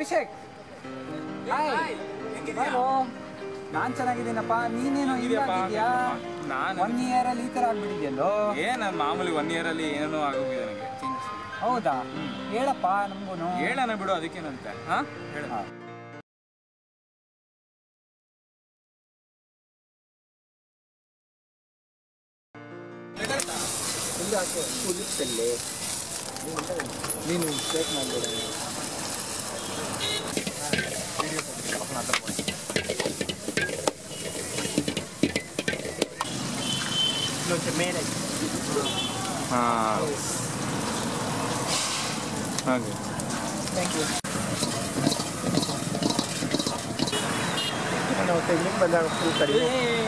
Abhishek hi hello ನಾನ್ ಚೆನ್ನಾಗಿದ್ದೀನಪ್ಪ ನೀನೇನೋ ಹಿಂಗಾಗಿದ್ಯಾ ನಾನು ಒನ್ ಇಯರ್ ಅಲ್ಲಿ ಈ ತರ ಆಗ್ಬಿಟ್ಟಿದ್ಯಲ್ಲೋ ಏನ್ ನಾನು ಮಾಮೂಲಿ ಒನ್ ಇಯರ್ ಅಲ್ಲಿ ಏನೇನೋ ಆಗೋಗಿದೆ ನನಗೆ ಚೇಂಜಸ್ ಹೌದಾ ಹೇಳಪ್ಪ ನಮ್ಗೂನು ಹೇಳೋಣ ಬಿಡು ಅದಕ್ಕೇನಂತೆ ಹಾ ಹೇಳ ಹಾ. ನೀನು ಸ್ಟ್ರೈಟ್ ಮಾಡ್ಬೇಡ ಹಾ ಹಾಗೆ ಥ್ಯಾಂಕ್ ಯು ನಾವು ತೆಗ್ಲಿಕ್ಕೆ ಬಂದಾಗ ಫುಲ್ ಕಡಿಮೆ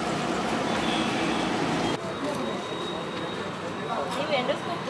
ನೀವು ಎಂಡೋಸ್ಕೋಪ್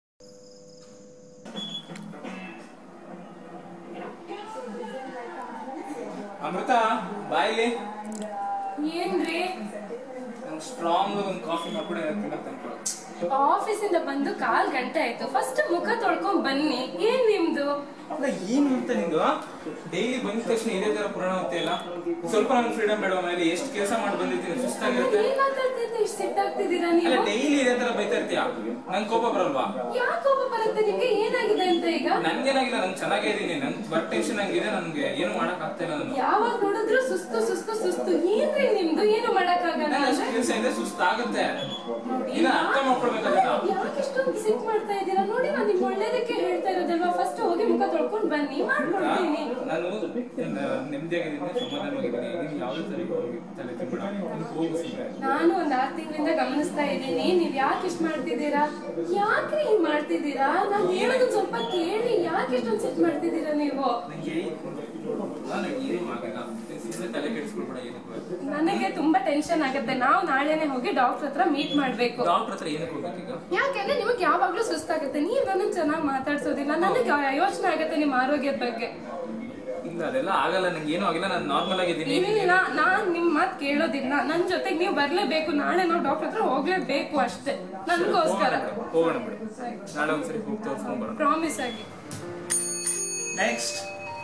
ಅಮೃತ ಬಾಯಿಲಿ ಏನ್ರಿ ನಂಗೆ ಸ್ಟ್ರಾಂಗ್ ಒಂದು ಕಾಫಿ ಮಾಡ್ಕೊಡಿ ತಿನ್ನಕ್ ತಂದ್ಕೊಡು ಆಫೀಸಿಂದ ಬಂದು ಕಾಲ್ ಗಂಟೆ ಆಯ್ತು ಫಸ್ಟ್ ಮುಖ ತೊಳ್ಕೊಂಡ್ ಬನ್ನಿ ಏನ್ ನಿಮ್ದು ಅಲ್ಲ ಏನು ಅಂತ ನಿಂದು ಡೈಲಿ ಬಂದ ತಕ್ಷಣ ಇದೇ ತರ ಪುರಾಣ ಅಲ್ಲ ಸ್ವಲ್ಪ ನನ್ ಫ್ರೀಡಮ್ ಬೇಡ ಮೇಲೆ ಎಷ್ಟು ಕೆಲಸ ಮಾಡಿ ಬಂದಿದ್ದೀನಿ ಸುಸ್ತಾಗಿರುತ್ತೆ ಏನ್ ಮಾತಾಡ್ತಿದ್ದೆ ಇಷ್ಟು ಸಿಟ್ಟಾಗ್ತಿದ್ದೀರಾ ಅಲ್ಲ ನೀವು ಡೈಲಿ ಇದೇ ತರ ಬೈತಾ ಇರ್ತೀಯ ನಂಗೆ ಕೋಪ ಬರಲ್ವಾ ಯಾಕೆ ಕೋಪ ಬರುತ್ತೆ ನಿಮ್ಗೆ ಏನಾಗಿದೆ ಅಂತ ಈಗ ನನ್ಗೇನಾಗಿಲ್ಲ ನನ್ ಚೆನ್ನಾಗೇ ಇದೀನಿ ನನ್ ವರ್ಕ್ ಟೆನ್ಷನ್ ಹಂಗಿದೆ ನನ್ಗೆ ಏನು ಮಾಡಕ್ ಆಗ್ತಾ ಇಲ್ಲ ನಾನು ಯಾವಾಗ ನೋಡಿದ್ರು ಸುಸ್ತು ಸುಸ್ತು ಸುಸ್ತು ಏನ್ರಿ ನಿಮ್ದು ಏನು ಮಾಡಕ್ಕಾಗಲ್ಲ ನಾನು ಅಷ್ಟು ಕೆಲಸ ಇದೆ ಸುಸ್ತಾಗುತ್ತೆ ಇನ್ನ ಅರ್ಥ ಮಾಡ್ಕೊಳ್ಬೇಕಲ್ಲ ನಾವು ಯಾಕೆ ಇಷ್ಟೊಂದು ಸಿಟ್ ಮಾಡ್ತಾ ಇದ್ದೀರಾ ನೋಡಿ ನಾನು ನಿಮ್ ಒಳ್ಳೇದಕ್ಕೆ ಹೇಳ್ತಾ ಇರೋದಲ್ವಾ ಫಸ್ಟ್ ಹೋಗಿ ಮುಖ ತೊಳ್ಕೊಂಡ್ ಬನ್ನಿ ಮಾಡ್ಕೊಡ್ತೀನಿ ನಾನು ನೆಮ್ಮದಿಯಾಗಿದ್ದೀನಿ ಸಮಾಧಾನವಾಗಿದ್ದೀನಿ ನೀನು ಯಾವುದೇ ಸರಿ ಹೋಗಿ ತಲೆ ತಿನ್ಬೇಡ ನೀನು ಹೋಗು ಸುಮ್ಮನೆ ನಾನು ಒಂದ್ ಆರ್ ತಿಂಗಳಿಂದ ಗಮನಿಸ್ತಾ ಇದ್ದೀನಿ ನೀವ್ ಯಾಕೆ ಇಷ್ಟ ಮಾಡ್ತಿದ್ದೀರಾ ಯಾಕೆ ಹಿಂಗ್ ಮಾಡ್ತಿದ್ದೀರಾ ನಾನ್ ಹೇಳೋದನ್ನ ಸ್ವಲ್ಪ ಕೇಳಿ ಯಾಕೆ ಇಷ್ಟೊಂದು ಸಿಟ್ ಮಾಡ್ತಿದ್ದೀರಾ ನೀವು ನಂಗೆ ನಾನು ಏನೂ ಆಗಿಲ್ಲ ಸುಮ್ಮನೆ ತಲೆ ಕೆಡಿಸ್ಕೊಳ್ಬೇಡ ಏನಕ್ಕೂ ನನಗೆ ತುಂಬಾ ಟೆನ್ಷನ್ ಆಗುತ್ತೆ ನಾವು ನಾಳೆನೆ ಹೋಗಿ ಡಾಕ್ಟರ್ ಹತ್ರ ಮೀಟ್ ಮಾಡ್ಬೇಕು ಡಾಕ್ಟರ್ ಹತ್ರ ಏನಕ್ಕೆ ಹೋಗ್ಬೇಕೀಗ ಯಾಕೆಂದ್ರೆ ನಿಮಗೆ ಯಾವಾಗ್ಲೂ ಸುಸ್ತಾಗುತ್ತೆ ನೀವ್ ನನ್ನ ಚೆನ್ನಾಗಿ ಮಾತಾಡ್ಸೋದಿಲ್ಲ ನನಗೆ ಯೋಚನೆ ಆಗುತ್ತೆ ನಿಮ್ಮ ಆರೋಗ್ಯದ ಬಗ್ಗೆ ಇಲ್ಲ ಅದೆಲ್ಲ ಆಗಲ್ಲ ನಂಗೆ ಏನೂ ಆಗಿಲ್ಲ ನಾನು ನಾರ್ಮಲ್ ಆಗಿದ್ದೀನಿ ಇಲ್ಲ ನಾನ್ ನಿಮ್ ಮಾತ್ ಕೇಳೋದಿಲ್ಲ ನನ್ ಜೊತೆಗೆ ನೀವು ಬರ್ಲೇಬೇಕು ನಾಳೆ ನಾವು ಡಾಕ್ಟರ್ ಹತ್ರ ಹೋಗ್ಲೇಬೇಕು ಅಷ್ಟೇ ನನ್ಗೋಸ್ಕರ ಹೋಗೋಣ ಬಿಡು ನಾಳೆ ಒಂದ್ಸರಿ ಹೋಗಿ ತೋರಿಸ್ಕೊಂಡ್ ಬರೋಣ ಪ್ರಾಮಿಸ್ ಆಗಿ ನೆಕ್ಸ್ಟ್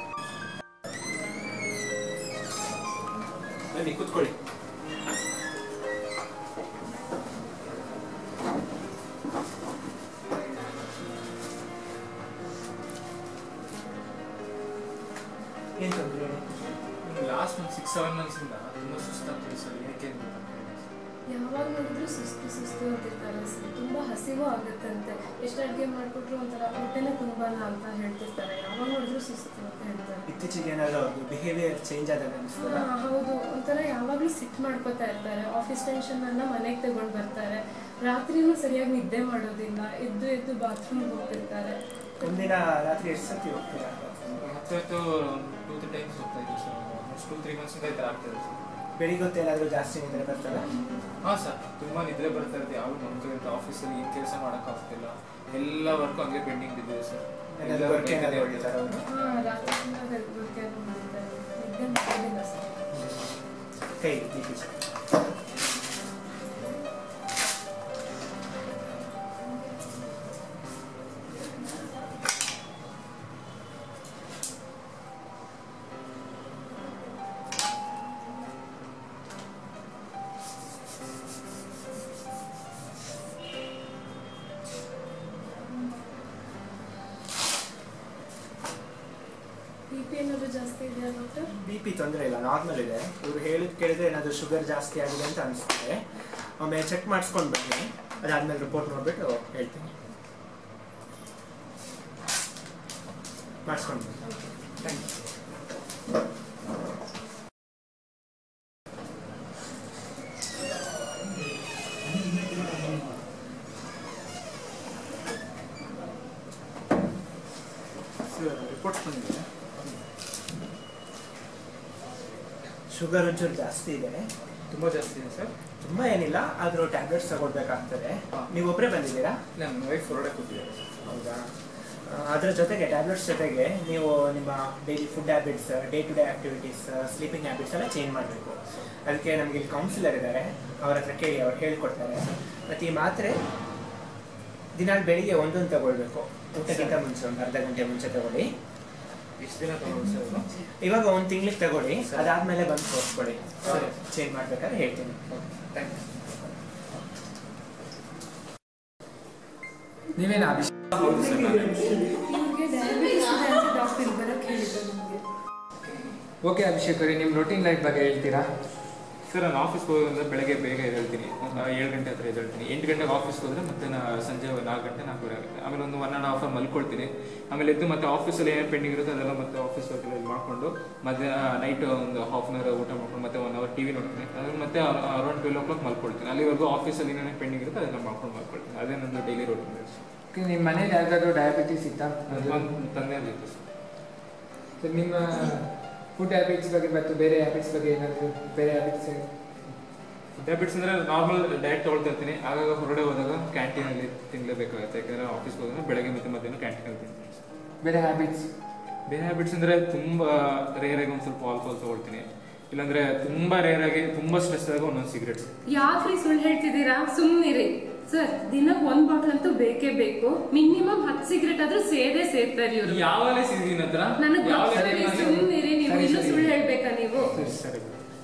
ಬನ್ನಿ ಕೂತ್ಕೊಳ್ಳಿ ಏನ್ ತೊಂದ್ರೆ ಲಾಸ್ಟ್ ಒಂದು ಸಿಕ್ಸ್ ಸೆವೆನ್ ಮಂತ್ಸ್ ಇಂದ ತುಂಬಾ ಸುಸ್ತಾಗ್ತಿದೆ ಸರ್ ಏನಕ್ಕೆ ಅಂತ ಯಾವಾಗ ನೋಡಿದ್ರು ಸುಸ್ತು ಸುಸ್ತು ಅಂತಿರ್ತಾರೆ ಸರ್ ತುಂಬಾ ಹಸಿವು ಆಗುತ್ತಂತೆ ಎಷ್ಟು ಅಡುಗೆ ಮಾಡ್ಕೊಟ್ರು ಒಂಥರ ಹೊಟ್ಟೆನೇ ತುಂಬಾನ ಅಂತ ಹೇಳ್ತಿರ್ತಾರೆ ಯಾವಾಗ ನೋಡಿದ್ರು ಸುಸ್ತು ಅಂತ ಹೇಳ್ತಾರೆ ಇತ್ತೀಚೆಗೆ ಏನಾದ್ರು ಅವ್ರದ್ದು ಬಿಹೇವಿಯರ್ ಚೇಂಜ್ ಆದಾಗ ಅನಿಸ್ತದ ಹಾ, ಹೌದು ಒಂಥರ ಯಾವಾಗ್ಲೂ ಸಿಟ್ ಮಾಡ್ಕೋತಾ ಇರ್ತಾರೆ ಆಫೀಸ್ ಟೆನ್ಷನ್ ಅನ್ನ ಮನೆಗೆ ತಗೊಂಡ್ ಬರ್ತಾರೆ ರಾತ್ರಿನೂ ಸರಿಯಾಗಿ ನಿದ್ದೆ ಮಾಡೋದಿಲ್ಲ ಎದ್ದು ಎದ್ದು ಬಾತ್ರೂಮ್ ಹೋಗ್ತಿರ್ತಾರೆ ಒಂದಿನ ರಾತ್ರಿ ಎಷ್ಟು ಸತಿ ಹೋಗ್ತೀರಾ ಮತ್ತೆ ಟೂ ತ್ರೀ ಟೈಮ್ಸ್ ಹೋಗ್ತಾ ಇದ್ದೀವಿ sir almost two three months ಇಂದ ಈ ಥರ ಆಗ್ತಿದೆ ಸರ್ ಬೆಳಿಗ್ಗೆ ಹೊತ್ತು ಏನಾದರೂ ಜಾಸ್ತಿ ನಿದ್ರೆ ಬರ್ತದ ಹಾಂ ಸರ್ ತುಂಬಾ ನಿದ್ರೆ ಬರ್ತಾ ಇರುತ್ತೆ ಯಾವ ನಮ್ಮ ಕಡೆ ಆಫೀಸಲ್ಲಿ ಏನು ಕೆಲಸ ಮಾಡೋಕ್ಕಾಗ್ತಿಲ್ಲ ಎಲ್ಲ ವರ್ಕು ಹಂಗೆ ಪೆಂಡಿಂಗ್ ಬಿದ್ದಿದೆ ಸರ್ ಏನಾದ್ರು work ಏನಾದ್ರು ಹೊಡಿತಾರ ಅವರು ಹಾ ರಾತ್ರಿ ತುಂಬಾ ಗಡ್ಬಿಡ್ಕೆ ಬಂದಿರ್ತಾರೆ ನಿದ್ದೆ ಮಾಡೋದಿಲ್ಲ ಸರ್ ಕೈ ಬಿ ಪಿ ಬಿ ಪಿ ಏನಾದ್ರು ಜಾಸ್ತಿ ಇದೆಯಾ ಡಾಕ್ಟರ್ ಬಿ ಪಿ ತೊಂದರೆ ಇಲ್ಲ ನಾರ್ಮಲ್ ಇದೆ ಇವ್ರು ಹೇಳಿದ್ ಕೇಳಿದ್ರೆ ಏನಾದರೂ ಶುಗರ್ ಜಾಸ್ತಿ ಆಗಿದೆ ಅಂತ ಅನಿಸುತ್ತೆ ಒಮ್ಮೆ ಚೆಕ್ ಮಾಡಿಸ್ಕೊಂಡು ಬನ್ನಿ ಅದಾದ್ಮೇಲೆ ರಿಪೋರ್ಟ್ ನೋಡ್ಬಿಟ್ಟು ಹೇಳ್ತೀನಿ ಮಾಡಿಸ್ಕೊಂಡು ಬನ್ನಿ ಥ್ಯಾಂಕ್ ಯು ಸರ್ ರಿಪೋರ್ಟ್ಸ್ ಬಂದಿದೆ ಶುಗರ್ ಒಂಚೂರು ಜಾಸ್ತಿ ಇದೆ ತುಂಬ ಜಾಸ್ತಿ ಇದೆ ಸರ್ ತುಂಬ ಏನಿಲ್ಲ ಆದರೂ ಟ್ಯಾಬ್ಲೆಟ್ಸ್ ತಗೊಳ್ಬೇಕಾಗ್ತದೆ ಹಾ. ನೀವು ಒಬ್ಬರೇ ಬಂದಿದ್ದೀರಾ ನನ್ನ ವೈಫ್ ಹೊರಗಡೆ ಕೂತಿದ್ದಾರೆ ಸರ್ ಹೌದಾ ಆ, ಅದ್ರ ಜೊತೆಗೆ ಟ್ಯಾಬ್ಲೆಟ್ಸ್ ಜೊತೆಗೆ ನೀವು ನಿಮ್ಮ daily food habits day to day activities sleeping habits ಎಲ್ಲ ಚೇಂಜ್ ಮಾಡಬೇಕು ಅದಕ್ಕೆ ನಮಗೆ ಇಲ್ಲಿ ಕೌನ್ಸಿಲರ್ ಇದ್ದಾರೆ ಅವ್ರ ಹತ್ರ ಕೇಳಿ ಅವ್ರು ಹೇಳ್ಕೊಡ್ತಾರೆ ಮತ್ತು ಈ ಮಾತ್ರೆ ದಿನಾಲು ಬೆಳಿಗ್ಗೆ ಒಂದೊಂದು ತಗೊಳ್ಬೇಕು ಊಟಕ್ಕಿಂತ ಮುಂಚೆ ಒಂದು ಅರ್ಧ ಗಂಟೆ ಮುಂಚೆ ತಗೊಳ್ಳಿ ಎಷ್ಟು ದಿನ ತಗೊಳ್ಳಿ ಸರ್ ಇದು? ಇವಾಗ ಒಂದು ತಿಂಗ್ಳಿಗೆ ತಗೊಳ್ಳಿ ಅದಾದ್ಮೇಲೆ ಬಂದು ತೋರಿಸ್ಕೊಡಿ ಸರಿ ಚೇಂಜ್ ಮಾಡ್ಬೇಕಾದ್ರೆ ಹೇಳ್ತೀನಿ ಥ್ಯಾಂಕ್ ಯು ನೀವೇನು ಅಭಿಷೇಕ್ ಹೌದು ಸರ್ ನಾನೇ. ಇವ್ರಿಗೆ ಡಯಾಬಿಟಿಸ್ ಇದೆ ಅಂತ ಡಾಕ್ಟರ್ ಬರೋಕ್ಕೆ ಹೇಳಿದ್ರು ನಮಗೆ ಓಕೆ ಅಭಿಷೇಕ್ ಅವರೇ ನಿಮ್ಮ ರೊಟೀನ್ ಲೈಫ್ ಬಗ್ಗೆ ಹೇಳ್ತೀರಾ ಸರ್ ನಾನು ಆಫೀಸ್ಗೆ ಹೋಗೋದಂದ್ರೆ ಬೆಳಗ್ಗೆ ಬೇಗ ಎದ್ದೇಳ್ತೀನಿ ಒಂದು ಏಳು ಗಂಟೆ ಹತ್ರ ಎದ್ದೇಳ್ತೀನಿ ಎಂಟು ಗಂಟೆಗೆ ಆಫೀಸ್ಗೆ ಹೋದ್ರೆ ಮತ್ತೆ ನಾ ಸಂಜೆ ನಾಲ್ಕು ಗಂಟೆ ನಾಲ್ಕೂವರೆ ಆಗುತ್ತೆ ಆಮೇಲೆ ಒಂದು ಒನ್ ಆ್ಯಂಡ್ ಹಾಫ್ ಅವರ್ ಮಲ್ಕೊಳ್ತೀನಿ ಆಮೇಲೆ ಎದ್ದು ಮತ್ತೆ ಆಫೀಸಲ್ಲಿ ಏನೇನು ಪೆಂಡಿಂಗ್ ಇರುತ್ತೆ ಅದೆಲ್ಲ ಮತ್ತೆ ಆಫೀಸ್ ವರ್ಕಲ್ಲಿ ಮಾಡಿಕೊಂಡು ಮತ್ತೆ ನೈಟ್ ಒಂದು ಹಾಫ್ ಅನ್ ಅವರ್ ಊಟ ಮಾಡ್ಕೊಂಡು ಮತ್ತೆ ಒನ್ ಅವರ್ ಟಿ ವಿ ನೋಡ್ತೀನಿ ಅದ್ರ ಮತ್ತೆ ಅರೌಂಡ್ ಟ್ವೆಲ್ ಓ ಕ್ಲಾಕ್ ಮಲ್ಕೊಳ್ತೀನಿ ಅಲ್ಲಿವರೆಗೂ ಆಫೀಸಲ್ಲಿ ಏನೇನು ಪೆಂಡಿಂಗ್ ಇರುತ್ತೆ ಅದೆಲ್ಲ ಮಾಡ್ಕೊಂಡು ಮಲ್ಕೊಳ್ತೀನಿ ಅದೇ ನನ್ನ ಡೈಲಿ ರೋಟೀನ್ ಓಕೆ ನಿಮ್ಮ ಮನೇಲಿ ಯಾರಿಗಾದ್ರೂ ಡಯಾಬಿಟಿಸ್ ಇತ್ತಾ ಒಂದು ತಂದೆ ಇತ್ತು ಸರ್ ಸರ್ ನಿಮ್ಮ ಫುಡ್ ಹ್ಯಾಬಿಟ್ಸ್ ಬಗ್ಗೆ ಮತ್ತು ಬೇರೆ ಹ್ಯಾಬಿಟ್ಸ್ ಬಗ್ಗೆ ಏನಾದರೂ ಬೇರೆ ಹ್ಯಾಬಿಟ್ಸ್ ಫುಡ್ ಹ್ಯಾಬಿಟ್ಸ್ ಅಂದ್ರೆ ನಾರ್ಮಲ್ ಡಯಟ್ ತೊಗೊಳ್ತಾ ಇರ್ತೀನಿ ಆಗಾಗ ಹೊರಗಡೆ ಹೋದಾಗ ಕ್ಯಾಂಟೀನಲ್ಲಿ ತಿನ್ನಲೇಬೇಕಾಗುತ್ತೆ ಯಾಕಂದ್ರೆ ಆಫೀಸ್ಗೆ ಹೋದಾಗ ಬೆಳಗ್ಗೆ ಮತ್ತೆ ಮಧ್ಯಾಹ್ನ ಕ್ಯಾಂಟೀನಲ್ಲಿ ತಿಂತೀನಿ ಬೇರೆ ಹ್ಯಾಬಿಟ್ಸ್ ಬೇರೆ ಹ್ಯಾಬಿಟ್ಸ್ ಅಂದ್ರೆ ತುಂಬಾ ರೇರ್ ಆಗಿ ಒಂದು ಸ್ವಲ್ಪ ಆಲ್ಕೋಹಾಲ್ ತಗೊಳ್ತೀನಿ ಇಲ್ಲಾಂದ್ರೆ ತುಂಬಾ ರೇರ್ ಆಗಿ ತುಂಬಾ ಸ್ಟ್ರೆಸ್ ಆದಾಗ ಒಂದೊಂದು ಸಿಗರೇಟ್ಸ್ ಯಾಕ್ರಿ ಸುಳ್ಳು ಹೇಳ್ತಿದ್ದೀರಾ ಸುಮ್ಮನಿರಿ ಸರ್ ದಿನಕ್ಕೆ ಒಂದ್ ಬಾಟಲ್ ಅಂತೂ ಬೇಕೇ ಬೇಕು ಮಿನಿಮಮ್ ಹತ್ತು ಸಿಗರೇಟ್ ಆದ್ರೂ ಸೇದೇ ಸೇರ್ತಾರೆ ಇವರು ಯಾವಾಗಲೇ ಸಿಗ್ತೀನಿ ಹತ್ರ ನನಗ್ ಗೊತ್ತಿಲ್ಲ ಸುಮ್ಮನಿರಿ ನೀವು ಸರಿ, ಇನ್ನೂ ಸರಿ. ಸುಳ್ಳು ಹೇಳ್ಬೇಕಾ ನೀವು ಸರಿ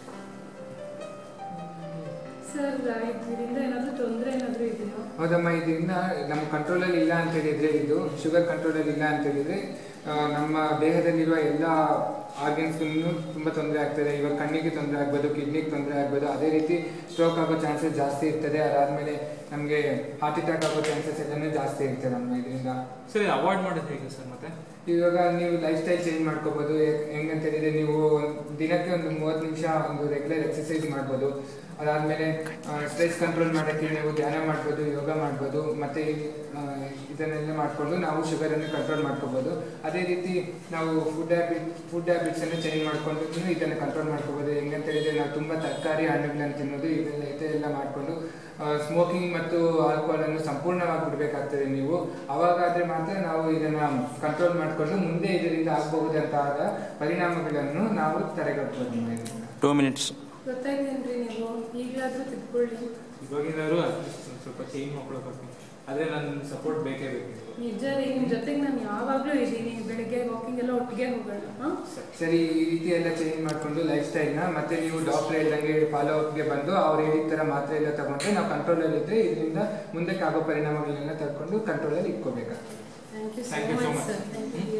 ಸರ್ ಇದರಿಂದ ಏನಾದ್ರೂ ತೊಂದರೆ ಏನಾದ್ರೂ ಇದೆಯಾ ಹೌದಮ್ಮ ಇದರಿಂದ ನಮ್ಮ ಕಂಟ್ರೋಲಲ್ಲಿ ಇಲ್ಲ ಅಂತ ಹೇಳಿದ್ರೆ ಇದು ಶುಗರ್ ಕಂಟ್ರೋಲಲ್ಲಿ ಇಲ್ಲ ಅಂತ ಹೇಳಿದ್ರೆ ಆ, ನಮ್ಮ ದೇಹದಲ್ಲಿರುವ ಎಲ್ಲ ಆರ್ಗನ್ಸ್ಗೂ ತುಂಬ ತೊಂದರೆ ಆಗ್ತದೆ ಇವಾಗ ಕಣ್ಣಿಗೆ ತೊಂದರೆ ಆಗ್ಬೋದು ಕಿಡ್ನಿಗೆ ತೊಂದರೆ ಆಗ್ಬೋದು ಅದೇ ರೀತಿ ಸ್ಟ್ರೋಕ್ ಆಗೋ ಚಾನ್ಸಸ್ ಜಾಸ್ತಿ ಇರ್ತದೆ ಅದಾದಮೇಲೆ ನಮಗೆ ಹಾರ್ಟ್ ಅಟ್ಯಾಕ್ ಆಗೋ ಚಾನ್ಸಸ್ ಎಲ್ಲನೂ ಜಾಸ್ತಿ ಇರ್ತದೆ ನಮ್ಮ ಇದರಿಂದ ಸರಿ ಅವಾಯ್ಡ್ ಮಾಡೋದು ಹೇಗೆ ಸರ್ ಮತ್ತೆ ಇವಾಗ ನೀವು ಲೈಫ್ ಸ್ಟೈಲ್ ಚೇಂಜ್ ಮಾಡ್ಕೋಬೋದು ಹೆಂಗಂತ ಹೇಳಿದ್ರೆ ನೀವು ದಿನಕ್ಕೆ ಒಂದು ಮೂವತ್ತು ನಿಮಿಷ ಒಂದು ರೆಗ್ಯುಲರ್ ಎಕ್ಸಸೈಸ್ ಮಾಡ್ಬೋದು ಅದಾದಮೇಲೆ ಸ್ಟ್ರೆಸ್ ಕಂಟ್ರೋಲ್ ಮಾಡೋಕ್ಕೆ ನೀವು ಧ್ಯಾನ ಮಾಡ್ಬೋದು ಯೋಗ ಮಾಡ್ಬೋದು ಮತ್ತು ಇದನ್ನೆಲ್ಲ ಮಾಡಿಕೊಂಡು ನಾವು ಶುಗರನ್ನು ಕಂಟ್ರೋಲ್ ಮಾಡ್ಕೋಬೋದು ಅದೇ ರೀತಿ ನಾವು ಫುಡ್ ಹ್ಯಾಬಿಟ್ ಫುಡ್ ಹ್ಯಾಬಿಟ್ಸನ್ನು ಚೇಂಜ್ ಮಾಡಿಕೊಂಡು ಇದನ್ನು ಕಂಟ್ರೋಲ್ ಮಾಡ್ಕೋಬೋದು ಹೆಂಗಂತ ಹೇಳಿದ್ರೆ ನಾವು ತುಂಬ ತರಕಾರಿ ಹಣ್ಣುಗಳನ್ನು ತಿನ್ನೋದು ಇದೆಲ್ಲ ಇದೆಲ್ಲ ಮಾಡಿಕೊಂಡು ಸ್ಮೋಕಿಂಗ್ ಮತ್ತು ಆಲ್ಕೋಹಾಲನ್ನು ಸಂಪೂರ್ಣವಾಗಿ ಬಿಡಬೇಕಾಗ್ತದೆ ನೀವು ಅವಾಗಾದರೆ ಮಾತ್ರ ನಾವು ಇದನ್ನು ಕಂಟ್ರೋಲ್ ಮಾಡಿಕೊಂಡು ಮುಂದೆ ಇದರಿಂದ ಆಗಬಹುದಂತಾದ ಪರಿಣಾಮಗಳನ್ನು ನಾವು ತಡೆಗಟ್ಟಬಹುದು ಇದರಿಂದ. ಟೂ ಮಿನಿಟ್ಸ್ ಗೊತ್ತಾಯ್ತೇನ್ರಿ ನೀವು ಈಗಲಾದ್ರೂ ತಿದ್ಕೊಳ್ಳಿ ಇವಾಗಿನಾದ್ರು atleast ಒಂದ್ ಸ್ವಲ್ಪ ಚೇಂಜ್ ಮಾಡ್ಕೊಳಕ್ಕೆ ಆದ್ರೆ ನನ್ನ ಸಪೋರ್ಟ್ ಬೇಕೇ ಬೇಕು ನಿಜ ರೀ ನಿಮ್ ಜೊತೆಗೆ ನಾನು ಯಾವಾಗ್ಲೂ ಇದ್ದೀನಿ ಬೆಳಿಗ್ಗೆ ವಾಕಿಂಗ್ ಎಲ್ಲ ಒಟ್ಟಿಗೆ ಹೋಗೋಣ ಹಾ ಸರಿ ಈ ರೀತಿ ಎಲ್ಲ ಚೇಂಜ್ ಮಾಡಿಕೊಂಡು ಲೈಫ್ ಸ್ಟೈಲ್ನ ಮತ್ತೆ ನೀವು ಡಾಕ್ಟರ್ ಹೇಳ್ದಂಗೆ ಫಾಲೋ ಅಪ್ಗೆ ಬಂದು ಅವ್ರು ಹೇಳಿದ ಥರ ಮಾತ್ರೆ ಎಲ್ಲ ತಗೊಂಡ್ರೆ ನಾವು ಕಂಟ್ರೋಲಲ್ಲಿ ಇದ್ದರೆ ಇದರಿಂದ ಮುಂದಕ್ಕೆ ಆಗೋ ಪರಿಣಾಮಗಳನ್ನೆಲ್ಲ ತಡ್ಕೊಂಡು ಕಂಟ್ರೋಲಲ್ಲಿ ಇಟ್ಕೋಬೇಕಾಗ್ತದೆ thank you Thank you so so much much. Sir thank you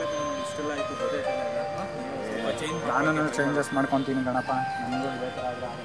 ಇಷ್ಟೆಲ್ಲ ಆಯ್ತು ಗೊತ್ತಾಯ್ತಲ್ಲ ಈಗ? ಸ್ವಲ್ಪ change ನಾನು ಚೇಂಜಸ್ ಮಾಡ್ಕೊತೀನಿ ಗಣಪ ನನಗೂ ಇದೇ ಥರ ಆದರೆ